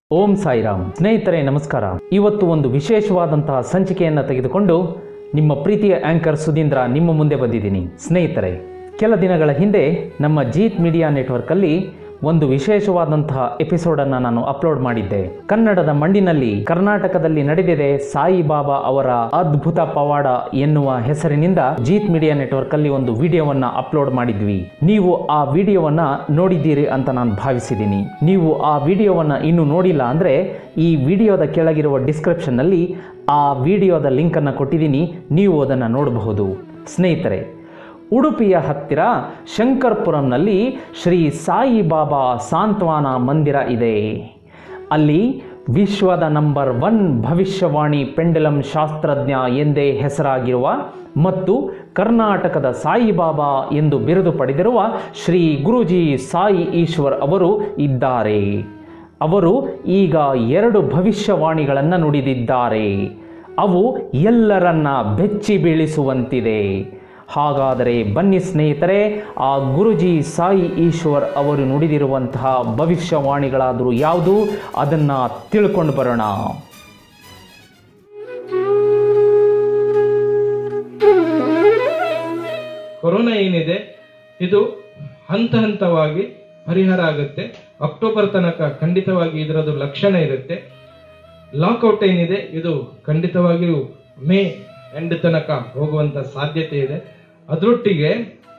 ಓಂ ಸಾಯಿರಾಮ್ ಸ್ನೇಹಿತರೆ ನಮಸ್ಕಾರ ಇವತ್ತು ಒಂದು ವಿಶೇಷವಾದಂತಹ ಸಂಚಿಕೆಯನ್ನು ತೆಗೆದುಕೊಂಡು ನಿಮ್ಮ ಪ್ರೀತಿಯ ಆಂಕರ್ ಸುಧೀಂದ್ರ ನಿಮ್ಮ ಮುಂದೆ ಬಂದಿದ್ದೀನಿ ಸ್ನೇಹಿತರೆ ಕೆಲ ದಿನಗಳ ಹಿಂದೆ ನಮ್ಮ ಜೀತ್ ಮೀಡಿಯಾ ನೆಟ್ವರ್ಕಲ್ಲಿ ಒಂದು ವಿಶೇಷವಾದಂತಹ ಎಪಿಸೋಡನ್ನು ನಾನು ಅಪ್ಲೋಡ್ ಮಾಡಿದ್ದೆ ಕನ್ನಡದ ಮಣ್ಣಿನಲ್ಲಿ ಕರ್ನಾಟಕದಲ್ಲಿ ನಡೆದಿದೆ ಸಾಯಿಬಾಬಾ ಅವರ ಅದ್ಭುತ ಪವಾಡ ಎನ್ನುವ ಹೆಸರಿನಿಂದ ಜೀತ್ ಮೀಡಿಯಾ ನೆಟ್ವರ್ಕ್ ಅಲ್ಲಿ ಒಂದು ವಿಡಿಯೋವನ್ನ ಅಪ್ಲೋಡ್ ಮಾಡಿದ್ವಿ ನೀವು ಆ ವಿಡಿಯೋವನ್ನ ನೋಡಿದ್ದೀರಿ ಅಂತ ನಾನು ಭಾವಿಸಿದ್ದೀನಿ ನೀವು ಆ ವಿಡಿಯೋವನ್ನ ಇನ್ನೂ ನೋಡಿಲ್ಲ ಅಂದ್ರೆ ಈ ವಿಡಿಯೋದ ಕೆಳಗಿರುವ ಡಿಸ್ಕ್ರಿಪ್ಷನ್ ನಲ್ಲಿ ಆ ವಿಡಿಯೋದ ಲಿಂಕ್ ಅನ್ನು ಕೊಟ್ಟಿದ್ದೀನಿ ನೀವು ಅದನ್ನು ನೋಡಬಹುದು ಸ್ನೇಹಿತರೆ ಉಡುಪಿಯ ಹತ್ತಿರ ಶಂಕರ್ಪುರಂನಲ್ಲಿ ಶ್ರೀ ಸಾಯಿಬಾಬಾ ಸಾಂತ್ವನ ಮಂದಿರ ಇದೆ ಅಲ್ಲಿ ವಿಶ್ವದ ನಂಬರ್ ಒನ್ ಭವಿಷ್ಯವಾಣಿ ಪೆಂಡಲಂ ಶಾಸ್ತ್ರಜ್ಞ ಎಂದೇ ಹೆಸರಾಗಿರುವ ಮತ್ತು ಕರ್ನಾಟಕದ ಸಾಯಿಬಾಬಾ ಎಂದು ಬಿರುದು ಪಡೆದಿರುವ ಶ್ರೀ ಗುರುಜಿ ಸಾಯಿ ಈಶ್ವರ್ ಅವರು ಇದ್ದಾರೆ ಅವರು ಈಗ ಎರಡು ಭವಿಷ್ಯವಾಣಿಗಳನ್ನು ನುಡಿದಿದ್ದಾರೆ ಅವು ಎಲ್ಲರನ್ನ ಬೆಚ್ಚಿ ಬೀಳಿಸುವಂತಿದೆ ಹಾಗಾದರೆ ಬನ್ನಿ ಸ್ನೇಹಿತರೆ ಆ ಗುರುಜಿ ಸಾಯಿ ಈಶ್ವರ್ ಅವರು ನುಡಿದಿರುವಂತಹ ಭವಿಷ್ಯವಾಣಿಗಳಾದರೂ ಯಾವುದು ಅದನ್ನು ತಿಳ್ಕೊಂಡು ಬರೋಣ ಕೊರೋನಾ ಏನಿದೆ ಇದು ಹಂತ ಹಂತವಾಗಿ ಪರಿಹಾರ ಆಗುತ್ತೆ ಅಕ್ಟೋಬರ್ ತನಕ ಖಂಡಿತವಾಗಿ ಇದರದ್ದು ಲಕ್ಷಣ ಇರುತ್ತೆ ಲಾಕ್ಔಟ್ ಏನಿದೆ ಇದು ಖಂಡಿತವಾಗಿಯೂ ಮೇ ಎಂಡ್ ತನಕ ಹೋಗುವಂತ ಸಾಧ್ಯತೆ ಇದೆ ಅದರೊಟ್ಟಿಗೆ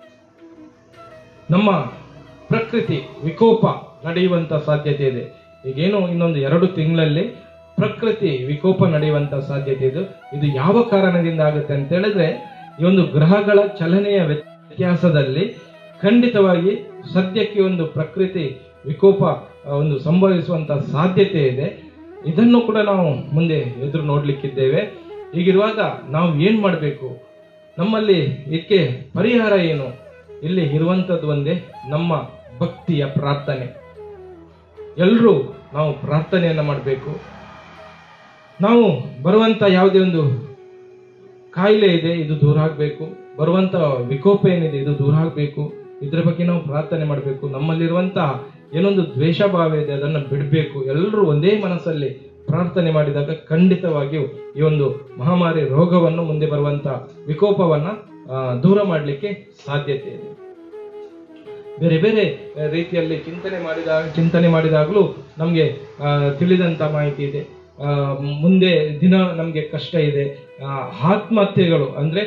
ನಮ್ಮ ಪ್ರಕೃತಿ ವಿಕೋಪ ನಡೆಯುವಂತ ಸಾಧ್ಯತೆ ಇದೆ ಈಗೇನು ಇನ್ನೊಂದು ಎರಡು ತಿಂಗಳಲ್ಲಿ ಪ್ರಕೃತಿ ವಿಕೋಪ ನಡೆಯುವಂತ ಸಾಧ್ಯತೆ ಇದೆ ಇದು ಯಾವ ಕಾರಣದಿಂದ ಆಗುತ್ತೆ ಅಂತ ಹೇಳಿದ್ರೆ ಈ ಒಂದು ಗ್ರಹಗಳ ಚಲನೆಯ ವ್ಯತ್ಯಾಸದಲ್ಲಿ ಖಂಡಿತವಾಗಿ ಸದ್ಯಕ್ಕೆ ಒಂದು ಪ್ರಕೃತಿ ವಿಕೋಪ ಆ, ಒಂದು ಸಂಭವಿಸುವಂತ ಸಾಧ್ಯತೆ ಇದೆ ಇದನ್ನು ಕೂಡ ನಾವು ಮುಂದೆ ಎದುರು ನೋಡ್ಲಿಕ್ಕಿದ್ದೇವೆ ಹೀಗಿರುವಾಗ ನಾವು ಏನ್ ಮಾಡಬೇಕು ನಮ್ಮಲ್ಲಿ ಇದಕ್ಕೆ ಪರಿಹಾರ ಏನು ಇಲ್ಲಿ ಇರುವಂತದ್ದು ಒಂದೇ ನಮ್ಮ ಭಕ್ತಿಯ ಪ್ರಾರ್ಥನೆ ಎಲ್ಲರೂ ನಾವು ಪ್ರಾರ್ಥನೆಯನ್ನ ಮಾಡಬೇಕು ನಾವು ಬರುವಂತ ಯಾವುದೇ ಒಂದು ಕಾಯಿಲೆ ಇದೆ ಇದು ದೂರ ಆಗಬೇಕು ಬರುವಂತ ವಿಕೋಪ ಏನಿದೆ ಇದು ದೂರ ಆಗಬೇಕು ಇದ್ರ ಬಗ್ಗೆ ನಾವು ಪ್ರಾರ್ಥನೆ ಮಾಡಬೇಕು ನಮ್ಮಲ್ಲಿರುವಂತಹ ಏನೊಂದು ದ್ವೇಷ ಭಾವ ಇದೆ ಅದನ್ನು ಬಿಡಬೇಕು ಎಲ್ಲರೂ ಒಂದೇ ಮನಸ್ಸಲ್ಲಿ ಪ್ರಾರ್ಥನೆ ಮಾಡಿದಾಗ ಖಂಡಿತವಾಗಿಯೂ ಈ ಒಂದು ಮಹಾಮಾರಿ ರೋಗವನ್ನು ಮುಂದೆ ಬರುವಂತ ವಿಕೋಪವನ್ನ ಆ, ದೂರ ಮಾಡಲಿಕ್ಕೆ ಸಾಧ್ಯತೆ ಇದೆ ಬೇರೆ ಬೇರೆ ಆ, ರೀತಿಯಲ್ಲಿ ಚಿಂತನೆ ಮಾಡಿದಾಗ ಚಿಂತನೆ ಮಾಡಿದಾಗಲೂ ನಮಗೆ ತಿಳಿದಂತ ಮಾಹಿತಿ ಇದೆ ಆ, ಮುಂದೆ ದಿನ ನಮಗೆ ಕಷ್ಟ ಇದೆ ಆ, ಆತ್ಮಹತ್ಯೆಗಳು ಅಂದ್ರೆ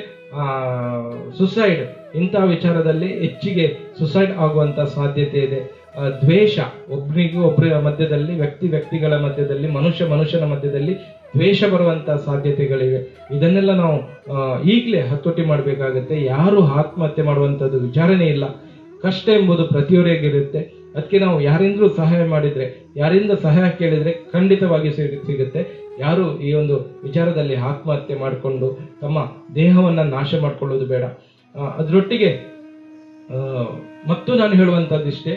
ಸುಸೈಡ್ ಇಂತಹ ವಿಚಾರದಲ್ಲಿ ಹೆಚ್ಚಿಗೆ ಸುಸೈಡ್ ಆಗುವಂತ ಸಾಧ್ಯತೆ ಇದೆ ಆ, ದ್ವೇಷ ಒಬ್ಬನಿಗೂ ಒಬ್ಬರ ಮಧ್ಯದಲ್ಲಿ ವ್ಯಕ್ತಿ ವ್ಯಕ್ತಿಗಳ ಮಧ್ಯದಲ್ಲಿ ಮನುಷ್ಯ ಮನುಷ್ಯನ ಮಧ್ಯದಲ್ಲಿ ದ್ವೇಷ ಬರುವಂತ ಸಾಧ್ಯತೆಗಳಿವೆ ಇದನ್ನೆಲ್ಲ ನಾವು ಆ, ಈಗಲೇ ಹತೋಟಿ ಮಾಡಬೇಕಾಗುತ್ತೆ ಯಾರು ಆತ್ಮಹತ್ಯೆ ಮಾಡುವಂತದ್ದು ವಿಚಾರನೇ ಇಲ್ಲ ಕಷ್ಟ ಎಂಬುದು ಪ್ರತಿಯೊಬ್ಬರಿಗಿರುತ್ತೆ ಅದಕ್ಕೆ ನಾವು ಯಾರಿಂದಲೂ ಸಹಾಯ ಮಾಡಿದ್ರೆ ಯಾರಿಂದ ಸಹಾಯ ಕೇಳಿದ್ರೆ ಖಂಡಿತವಾಗಿ ಸಿಗ- ಸಿಗುತ್ತೆ ಯಾರು ಈ ಒಂದು ವಿಚಾರದಲ್ಲಿ ಆತ್ಮಹತ್ಯೆ ಮಾಡಿಕೊಂಡು ತಮ್ಮ ದೇಹವನ್ನ ನಾಶ ಮಾಡ್ಕೊಳ್ಳೋದು ಬೇಡ ಆ, ಅದರೊಟ್ಟಿಗೆ ಆ, ಮತ್ತು ನಾನು ಹೇಳುವಂತದ್ದಿಷ್ಟೇ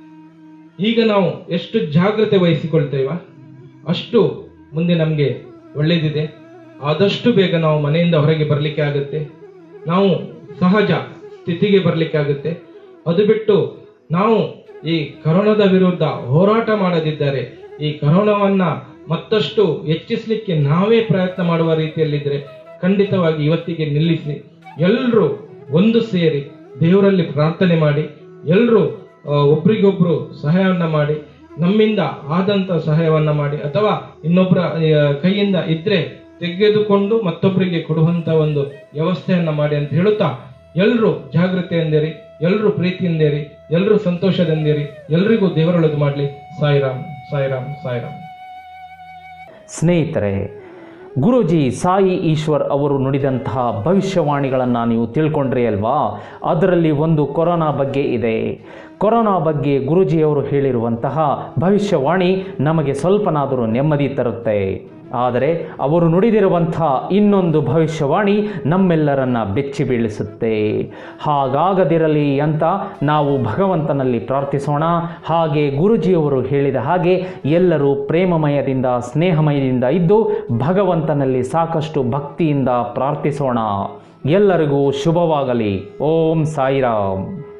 ಈಗ ನಾವು ಎಷ್ಟು ಜಾಗ್ರತೆ ವಹಿಸಿಕೊಳ್ತೇವ ಅಷ್ಟು ಮುಂದೆ ನಮಗೆ ಒಳ್ಳೇದಿದೆ ಆದಷ್ಟು ಬೇಗ ನಾವು ಮನೆಯಿಂದ ಹೊರಗೆ ಬರಲಿಕ್ಕೆ ಆಗುತ್ತೆ ನಾವು ಸಹಜ ಸ್ಥಿತಿಗೆ ಬರಲಿಕ್ಕೆ ಆಗುತ್ತೆ ಅದು ಬಿಟ್ಟು ನಾವು ಈ ಕರೋನಾದ ವಿರುದ್ಧ ಹೋರಾಟ ಮಾಡದಿದ್ದರೆ ಈ ಕರೋನಾವನ್ನ ಮತ್ತಷ್ಟು ಹೆಚ್ಚಿಸಲಿಕ್ಕೆ ನಾವೇ ಪ್ರಯತ್ನ ಮಾಡುವ ರೀತಿಯಲ್ಲಿದ್ರೆ ಖಂಡಿತವಾಗಿ ಇವತ್ತಿಗೆ ನಿಲ್ಲಿಸಿ ಎಲ್ಲರೂ ಒಂದು ಸೇರಿ ದೇವರಲ್ಲಿ ಪ್ರಾರ್ಥನೆ ಮಾಡಿ ಎಲ್ಲರೂ ಒಬ್ರಿಗೊಬ್ರು ಸಹಾಯವನ್ನ ಮಾಡಿ ನಮ್ಮಿಂದ ಆದಂತ ಸಹಾಯವನ್ನ ಮಾಡಿ ಅಥವಾ ಇನ್ನೊಬ್ಬರ ಆ, ಕೈಯಿಂದ ಇದ್ರೆ ತೆಗೆದುಕೊಂಡು ಮತ್ತೊಬ್ಬರಿಗೆ ಕೊಡುವಂತ ಒಂದು ವ್ಯವಸ್ಥೆಯನ್ನ ಮಾಡಿ ಅಂತ ಹೇಳುತ್ತಾ ಎಲ್ಲರೂ ಜಾಗೃತೆಯಿಂದಿರಿ ಎಲ್ಲರೂ ಪ್ರೀತಿಯಿಂದಿರಿ ಎಲ್ಲರೂ ಸಂತೋಷದಿಂದಿರಿ ಎಲ್ರಿಗೂ ದೇವರೊಳದು ಮಾಡಲಿ ಸಾಯಿರಾಮ್ ಸಾಯಿರಾಮ್ ಸಾಯಿರಾಮ್ ಸ್ನೇಹಿತರೆ ಗುರೂಜಿ ಸಾಯಿ ಈಶ್ವರ್ ಅವರು ನುಡಿದಂತಹ ಭವಿಷ್ಯವಾಣಿಗಳನ್ನು ನೀವು ತಿಳ್ಕೊಂಡ್ರಿ ಅಲ್ವಾ ಅದರಲ್ಲಿ ಒಂದು ಕೊರೋನಾ ಬಗ್ಗೆ ಇದೆ ಕೊರೋನಾ ಬಗ್ಗೆ ಗುರೂಜಿಯವರು ಹೇಳಿರುವಂತಹ ಭವಿಷ್ಯವಾಣಿ ನಮಗೆ ಸ್ವಲ್ಪನಾದರೂ ನೆಮ್ಮದಿ ತರುತ್ತೆ ಆದರೆ ಅವರು ನುಡಿದಿರುವಂಥ ಇನ್ನೊಂದು ಭವಿಷ್ಯವಾಣಿ ನಮ್ಮೆಲ್ಲರನ್ನ ಬೆಚ್ಚಿ ಬೀಳಿಸುತ್ತೆ ಹಾಗಾಗದಿರಲಿ ಅಂತ ನಾವು ಭಗವಂತನಲ್ಲಿ ಪ್ರಾರ್ಥಿಸೋಣ ಹಾಗೆ ಗುರುಜಿಯವರು ಹೇಳಿದ ಹಾಗೆ ಎಲ್ಲರೂ ಪ್ರೇಮಮಯದಿಂದ ಸ್ನೇಹಮಯದಿಂದ ಇದ್ದು ಭಗವಂತನಲ್ಲಿ ಸಾಕಷ್ಟು ಭಕ್ತಿಯಿಂದ ಪ್ರಾರ್ಥಿಸೋಣ ಎಲ್ಲರಿಗೂ ಶುಭವಾಗಲಿ ಓಂ ಸಾಯಿರಾಮ್